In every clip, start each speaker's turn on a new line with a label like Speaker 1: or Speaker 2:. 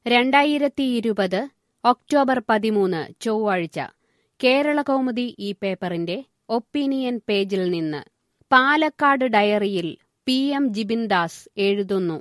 Speaker 1: രണ്ടായിരത്തിയിരുപത് ഒക്ടോബർ പതിമൂന്ന് ചൊവ്വാഴ്ച കേരളകൗമുദി ഈ പേപ്പറിന്റെ ഒപ്പീനിയൻ പേജിൽ നിന്ന് പാലക്കാട് ഡയറിയിൽ പി എം ജിബിൻദാസ് എഴുതുന്നു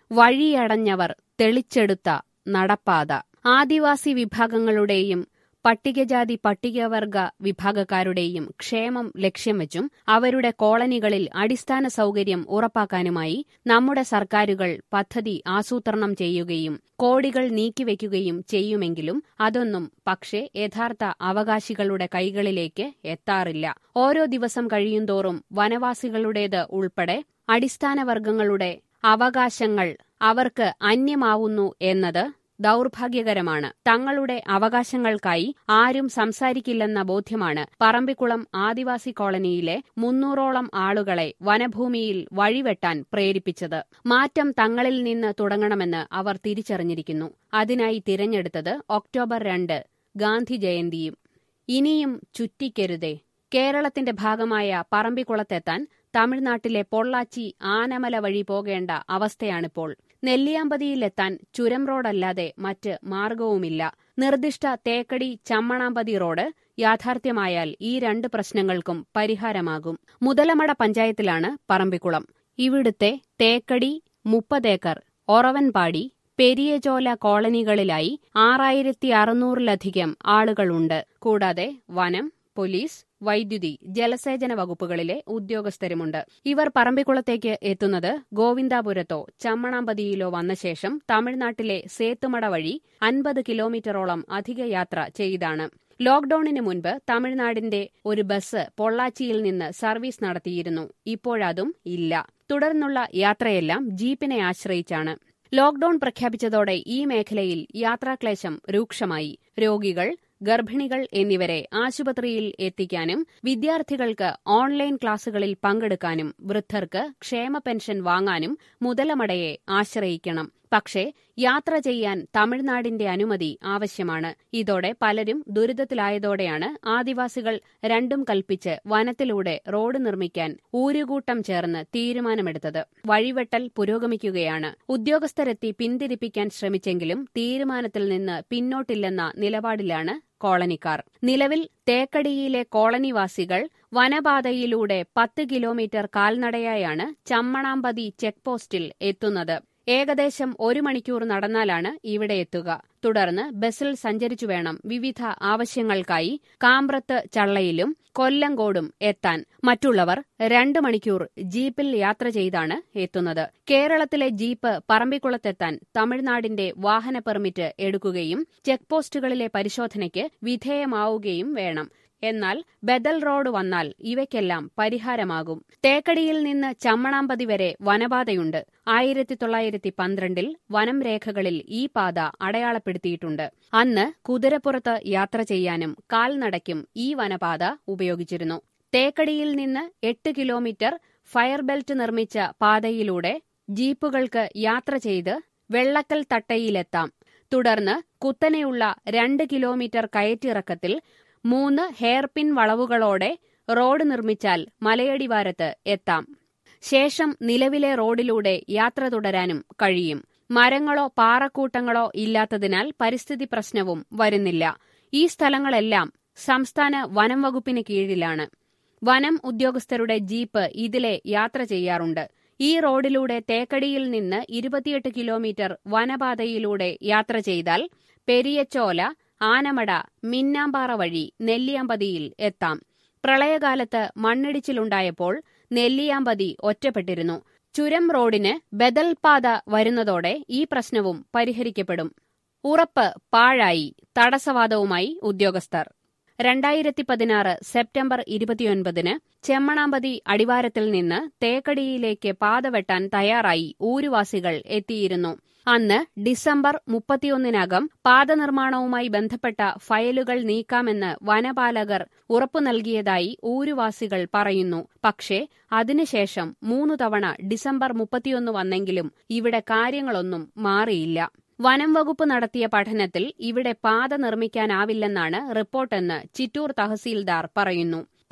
Speaker 1: വഴിയടഞ്ഞവർ തെളിച്ചെടുത്ത നടപ്പാത ആദിവാസി വിഭാഗങ്ങളുടെയും പട്ടികജാതി പട്ടികവർഗ വിഭാഗക്കാരുടെയും ക്ഷേമം ലക്ഷ്യം വെച്ചും അവരുടെ കോളനികളിൽ അടിസ്ഥാന സൗകര്യം ഉറപ്പാക്കാനുമായി നമ്മുടെ സർക്കാരുകൾ പദ്ധതി ആസൂത്രണം ചെയ്യുകയും കോടികൾ നീക്കിവെക്കുകയും ചെയ്യുമെങ്കിലും അതൊന്നും പക്ഷേ യഥാർത്ഥ അവകാശികളുടെ കൈകളിലേക്ക് എത്താറില്ല ഓരോ ദിവസം കഴിയുന്തോറും വനവാസികളുടേത് ഉൾപ്പെടെ അടിസ്ഥാന വർഗങ്ങളുടെ അവകാശങ്ങൾ അവർക്ക് അന്യമാവുന്നു എന്നത് ദൗർഭാഗ്യകരമാണ് തങ്ങളുടെ അവകാശങ്ങൾക്കായി ആരും സംസാരിക്കില്ലെന്ന ബോധ്യമാണ് പറമ്പിക്കുളം ആദിവാസി കോളനിയിലെ മുന്നൂറോളം ആളുകളെ വനഭൂമിയിൽ വഴിവെട്ടാൻ പ്രേരിപ്പിച്ചത് മാറ്റം തങ്ങളിൽ നിന്ന് തുടങ്ങണമെന്ന് അവർ തിരിച്ചറിഞ്ഞിരിക്കുന്നു അതിനായി തിരഞ്ഞെടുത്തത് ഒക്ടോബർ രണ്ട് ഗാന്ധി ജയന്തിയും ഇനിയും ചുറ്റിക്കരുതേ കേരളത്തിന്റെ ഭാഗമായ പറമ്പിക്കുളത്തെത്താൻ തമിഴ്നാട്ടിലെ പൊള്ളാച്ചി ആനമല വഴി പോകേണ്ട അവസ്ഥയാണിപ്പോൾ നെല്ലിയാമ്പതിയിലെത്താൻ ചുരം റോഡല്ലാതെ മറ്റ് മാർഗവുമില്ല നിർദ്ദിഷ്ട തേക്കടി ചമ്മണാമ്പതി റോഡ് യാഥാർത്ഥ്യമായാൽ ഈ രണ്ട് പ്രശ്നങ്ങൾക്കും പരിഹാരമാകും മുതലമട പഞ്ചായത്തിലാണ് പറമ്പിക്കുളം ഇവിടുത്തെ തേക്കടി മുപ്പതേക്കർ ഒറവൻപാടി പെരിയചോല കോളനികളിലായി ആറായിരത്തി അറുന്നൂറിലധികം ആളുകളുണ്ട് കൂടാതെ വനം പോലീസ് വൈദ്യുതി ജലസേചന വകുപ്പുകളിലെ ഉദ്യോഗസ്ഥരുമുണ്ട് ഇവർ പറമ്പിക്കുളത്തേക്ക് എത്തുന്നത് ഗോവിന്ദാപുരത്തോ ചമ്മണാമ്പതിയിലോ വന്ന ശേഷം തമിഴ്നാട്ടിലെ സേത്തുമട വഴി അൻപത് കിലോമീറ്ററോളം അധിക യാത്ര ചെയ്താണ് ലോക്ഡൌണിന് മുൻപ് തമിഴ്നാടിന്റെ ഒരു ബസ് പൊള്ളാച്ചിയിൽ നിന്ന് സർവീസ് നടത്തിയിരുന്നു ഇപ്പോഴതും ഇല്ല തുടർന്നുള്ള യാത്രയെല്ലാം ജീപ്പിനെ ആശ്രയിച്ചാണ് ലോക്ഡൌൺ പ്രഖ്യാപിച്ചതോടെ ഈ മേഖലയിൽ യാത്രാക്ലേശം രൂക്ഷമായി രോഗികൾ ഗർഭിണികൾ എന്നിവരെ ആശുപത്രിയിൽ എത്തിക്കാനും വിദ്യാർത്ഥികൾക്ക് ഓൺലൈൻ ക്ലാസുകളിൽ പങ്കെടുക്കാനും വൃദ്ധർക്ക് ക്ഷേമ പെൻഷൻ വാങ്ങാനും മുതലമടയെ ആശ്രയിക്കണം പക്ഷേ യാത്ര ചെയ്യാൻ തമിഴ്നാടിന്റെ അനുമതി ആവശ്യമാണ് ഇതോടെ പലരും ദുരിതത്തിലായതോടെയാണ് ആദിവാസികൾ രണ്ടും കൽപ്പിച്ച് വനത്തിലൂടെ റോഡ് നിർമ്മിക്കാൻ ഊരുകൂട്ടം ചേർന്ന് തീരുമാനമെടുത്തത് വഴിവെട്ടൽ പുരോഗമിക്കുകയാണ് ഉദ്യോഗസ്ഥരെത്തി പിന്തിരിപ്പിക്കാൻ ശ്രമിച്ചെങ്കിലും തീരുമാനത്തിൽ നിന്ന് പിന്നോട്ടില്ലെന്ന നിലപാടിലാണ് കോളനിക്കാർ നിലവിൽ തേക്കടിയിലെ കോളനിവാസികൾ വനപാതയിലൂടെ പത്ത് കിലോമീറ്റർ കാൽനടയായാണ് ചമ്മണാമ്പതി ചെക്ക് പോസ്റ്റിൽ എത്തുന്നത് ഏകദേശം ഒരു മണിക്കൂർ നടന്നാലാണ് ഇവിടെ എത്തുക തുടർന്ന് ബസ്സിൽ സഞ്ചരിച്ചു വേണം വിവിധ ആവശ്യങ്ങൾക്കായി കാമ്പ്രത്ത് ചള്ളയിലും കൊല്ലങ്കോടും എത്താൻ മറ്റുള്ളവർ രണ്ട് മണിക്കൂർ ജീപ്പിൽ യാത്ര ചെയ്താണ് എത്തുന്നത് കേരളത്തിലെ ജീപ്പ് പറമ്പിക്കുളത്തെത്താൻ തമിഴ്നാടിന്റെ വാഹന പെർമിറ്റ് എടുക്കുകയും ചെക്ക് പോസ്റ്റുകളിലെ പരിശോധനയ്ക്ക് വിധേയമാവുകയും വേണം എന്നാൽ ബദൽ റോഡ് വന്നാൽ ഇവയ്ക്കെല്ലാം പരിഹാരമാകും തേക്കടിയിൽ നിന്ന് ചമ്മണാമ്പതി വരെ വനപാതയുണ്ട് ആയിരത്തി തൊള്ളായിരത്തി പന്ത്രണ്ടിൽ വനം രേഖകളിൽ ഈ പാത അടയാളപ്പെടുത്തിയിട്ടുണ്ട് അന്ന് കുതിരപ്പുറത്ത് യാത്ര ചെയ്യാനും കാൽനടയ്ക്കും ഈ വനപാത ഉപയോഗിച്ചിരുന്നു തേക്കടിയിൽ നിന്ന് എട്ട് കിലോമീറ്റർ ഫയർ ബെൽറ്റ് നിർമ്മിച്ച പാതയിലൂടെ ജീപ്പുകൾക്ക് യാത്ര ചെയ്ത് വെള്ളക്കൽ തട്ടയിലെത്താം തുടർന്ന് കുത്തനെയുള്ള രണ്ട് കിലോമീറ്റർ കയറ്റിറക്കത്തിൽ മൂന്ന് ഹെയർപിൻ വളവുകളോടെ റോഡ് നിർമ്മിച്ചാൽ മലയടിവാരത്ത് എത്താം ശേഷം നിലവിലെ റോഡിലൂടെ യാത്ര തുടരാനും കഴിയും മരങ്ങളോ പാറക്കൂട്ടങ്ങളോ ഇല്ലാത്തതിനാൽ പരിസ്ഥിതി പ്രശ്നവും വരുന്നില്ല ഈ സ്ഥലങ്ങളെല്ലാം സംസ്ഥാന വനം വകുപ്പിന് കീഴിലാണ് വനം ഉദ്യോഗസ്ഥരുടെ ജീപ്പ് ഇതിലെ യാത്ര ചെയ്യാറുണ്ട് ഈ റോഡിലൂടെ തേക്കടിയിൽ നിന്ന് ഇരുപത്തിയെട്ട് കിലോമീറ്റർ വനപാതയിലൂടെ യാത്ര ചെയ്താൽ പെരിയച്ചോല ആനമട മിന്നാമ്പാറ വഴി നെല്ലിയാമ്പതിയിൽ എത്താം പ്രളയകാലത്ത് മണ്ണിടിച്ചിലുണ്ടായപ്പോൾ നെല്ലിയാമ്പതി ഒറ്റപ്പെട്ടിരുന്നു ചുരം റോഡിന് ബദൽ പാത വരുന്നതോടെ ഈ പ്രശ്നവും പരിഹരിക്കപ്പെടും ഉറപ്പ് പാഴായി തടസ്സവാദവുമായി ഉദ്യോഗസ്ഥർ രണ്ടായിരത്തി പതിനാറ് സെപ്റ്റംബർ ഇരുപത്തിയൊൻപതിന് ചെമ്മണാമ്പതി അടിവാരത്തിൽ നിന്ന് തേക്കടിയിലേക്ക് പാത വെട്ടാൻ തയ്യാറായി ഊരുവാസികൾ എത്തിയിരുന്നു അന്ന് ഡിസംബർ മുപ്പത്തിയൊന്നിനകം പാത നിർമ്മാണവുമായി ബന്ധപ്പെട്ട ഫയലുകൾ നീക്കാമെന്ന് വനപാലകർ ഉറപ്പു നൽകിയതായി ഊരുവാസികൾ പറയുന്നു പക്ഷേ അതിനുശേഷം മൂന്നു തവണ ഡിസംബർ മുപ്പത്തിയൊന്ന് വന്നെങ്കിലും ഇവിടെ കാര്യങ്ങളൊന്നും മാറിയില്ല വനം വകുപ്പ് നടത്തിയ പഠനത്തിൽ ഇവിടെ പാത നിർമ്മിക്കാനാവില്ലെന്നാണ് റിപ്പോർട്ടെന്ന് ചിറ്റൂർ തഹസീൽദാർ പറയുന്നു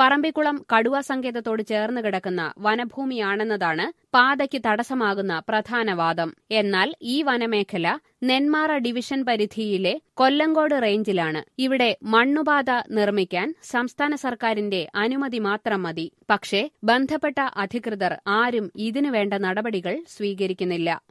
Speaker 1: പറമ്പിക്കുളം കടുവ സങ്കേതത്തോട് ചേർന്ന് കിടക്കുന്ന വനഭൂമിയാണെന്നതാണ് പാതയ്ക്ക് തടസ്സമാകുന്ന പ്രധാന വാദം എന്നാൽ ഈ വനമേഖല നെന്മാറ ഡിവിഷൻ പരിധിയിലെ കൊല്ലങ്കോട് റേഞ്ചിലാണ് ഇവിടെ മണ്ണുപാത നിർമ്മിക്കാൻ സംസ്ഥാന സർക്കാരിന്റെ അനുമതി മാത്രം മതി പക്ഷേ ബന്ധപ്പെട്ട അധികൃതർ ആരും ഇതിനുവേണ്ട നടപടികൾ സ്വീകരിക്കുന്നില്ല